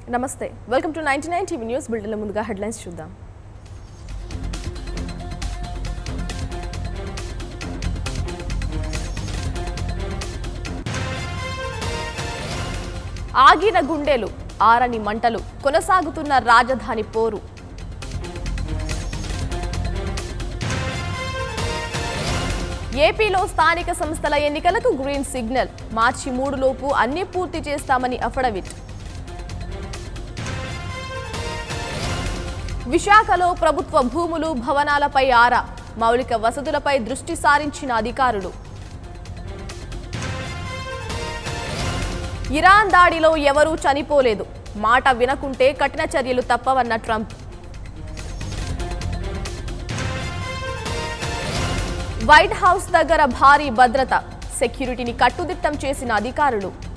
నమస్తే welcome to ninety nine TV news బిల్డర్ల ముందుగా హెడ్లైన్స్ చూద్దాం ఆగిన గుండెలు ఆరని మంటలు కొనసాగుతున్న రాజధాని పోరు ఏపీలో స్థానిక సంస్థల ఎన్నికలకు గ్రీన్ సిగ్నల్ మార్చి మూడులోపు అన్ని పూర్తి చేస్తామని అఫడవిట్ విశాఖలో ప్రభుత్వ భూములు భవనాలపై ఆరా మౌలిక వసతులపై దృష్టి సారించిన అధికారులు ఇరాన్ దాడిలో ఎవరూ చనిపోలేదు మాట వినకుంటే కఠిన చర్యలు తప్పవన్న ట్రంప్ వైట్ హౌస్ దగ్గర భారీ భద్రత సెక్యూరిటీని కట్టుదిట్టం చేసిన అధికారులు